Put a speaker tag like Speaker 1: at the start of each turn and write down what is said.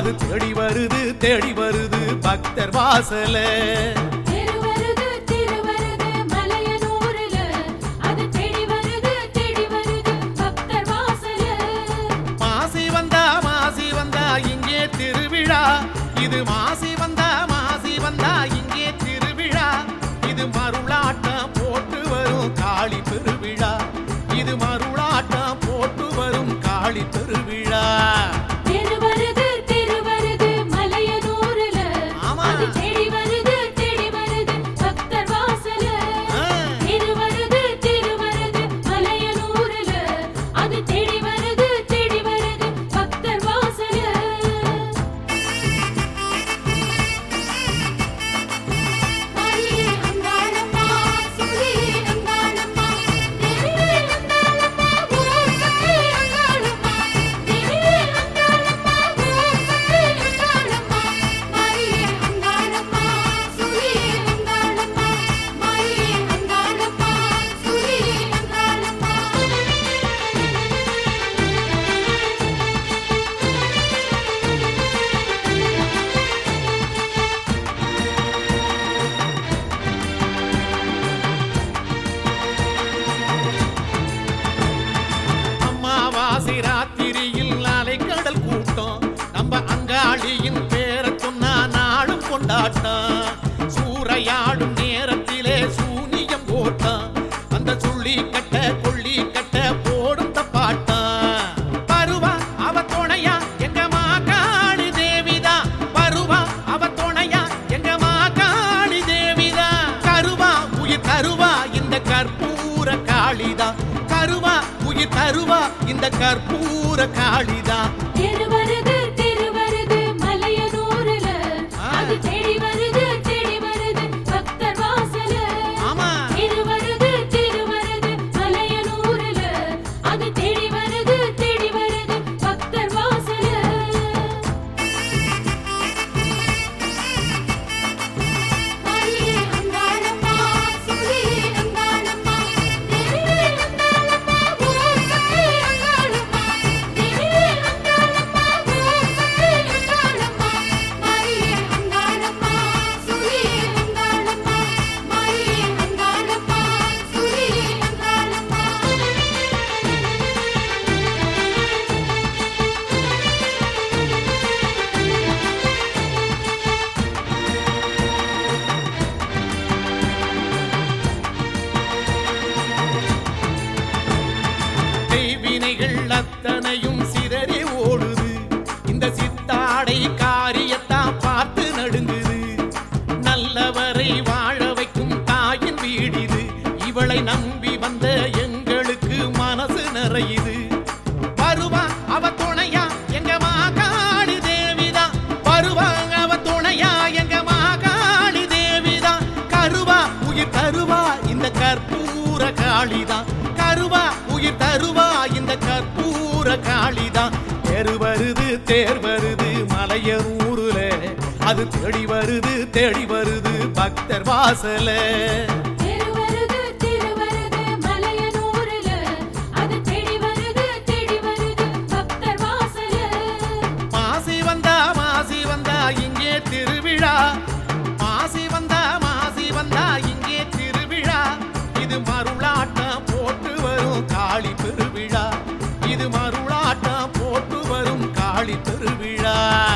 Speaker 1: அது தேடி வருது தேடி வருது பக்தர் வாசல
Speaker 2: திருவருது திருவருது மலையனூருல அது தேடி வருது தேடி வருது பக்தர் வாசல
Speaker 1: மாசி வந்தா மாசி வந்தா இங்கே திருவிழா இது மாசி வந்தா மாசி வந்தா இங்கே திருவிழா இது மருளாட்டம் போட்டு வரும் காளி பெருவிழா இது மருளாட்டம் போட்டு வரும் காளி பெருவிழா
Speaker 2: திருவருது திருவருது மலையனூருல
Speaker 1: ஆமா.
Speaker 2: அது தேடி வருது தேடி வருது பக்தர் வாசல
Speaker 1: ஆ.
Speaker 2: திருவருது திருவருது மலையனூருல அது தேடி வருது தேடி வருது பக்தர் வாசல மரியே அங்காளம்மா சுரியே அங்காளம்மா தேவியே அங்காளம்மா ஓம் சக்தி அங்காளம்மா தேவியே அங்காளம்மா ஓம் சக்தி அங்காளம்மா மரியே அங்காளம்மா சுரியே அங்காளம்மா மரியே அங்காளம்மா சுரியே அங்காளம்மா
Speaker 1: அம்மாவாசை ராத்திரியில் அலைக்கடல் கூட்டம் நம்ம அங்காளியின் பேரை சொன்னா நாளும் கொண்டாட்டம் சூறையாடும் நேரத்திலே சூனியம் போட்டான் அந்த சுள்ளி கட்ட கொள்ளி கட்ட போடும் தப்பாட்டம் பருவா அவ துணையா எங்க மாகாளி தேவிதா பருவா அவ துணையா எங்க மாகாளி தேவிதா கருவா உயிர் தருவா இந்த கற்பூர காளிதா கருவா உயிர் தருவா இந்த கற்பூர காளிதா
Speaker 2: திருவருது திருவருது மலையனூருல
Speaker 1: ஆ.
Speaker 2: அது தேடி வருது தேடி வருது பக்தர் வாசல
Speaker 1: ஆமா
Speaker 2: திருவருது திருவருது மலையனூருல அது தேடி வருது தேடி வருது பக்தர் வாசல மரியே அங்காளம்மா சுரியே அங்காளம்மா தேவியே அங்காளம்மா ஓம் சக்தி அங்காளம்மா தேவியே அங்காளம்மா ஓம் சக்தி அங்காளம்மா மரியே அங்காளம்மா சுரியே அங்காளம்மா மரியே அங்காளம்மா சுரியே அங்காளம்மா
Speaker 1: செய்வினைகள் அத்தனையும் சிதறி ஓடுது இந்த சித்தாடை காரியத்தான் பார்த்து நடுங்குது நல்லவரை வாழ வைக்கும் தாயின் வீடிது இவளை நம்பி வந்த எங்களுக்கு மனசு நிறையுது வருவா அவ துணையா எங்க மாகாளி தேவிதா வருவா அவ துணையா எங்க மாகாளி தேவிதா கருவா உயிர் தருவா இந்த கற்பூர காளிதா கருவா உயிர் தருவா இந்த கற்பூர காளிதா தேர் வருது தேர் வருது மலையனூருல அது தேடி வருது தேடி வருது பக்தர் வாசல
Speaker 2: திருவருது திருவருது மலையனூருல அது தேடி வருது தேடி வருது பக்தர் வாசல
Speaker 1: மாசி வந்தா மாசி வந்தா இங்கே திருவிழா மாசி வந்தா மாசி வந்தா இங்கே திருவிழா இது மருளாட்டம் போட்டு வரும் காளி பெருவிழா இது மருளாட்டம் போட்டு வரும் காளி பெருவிழா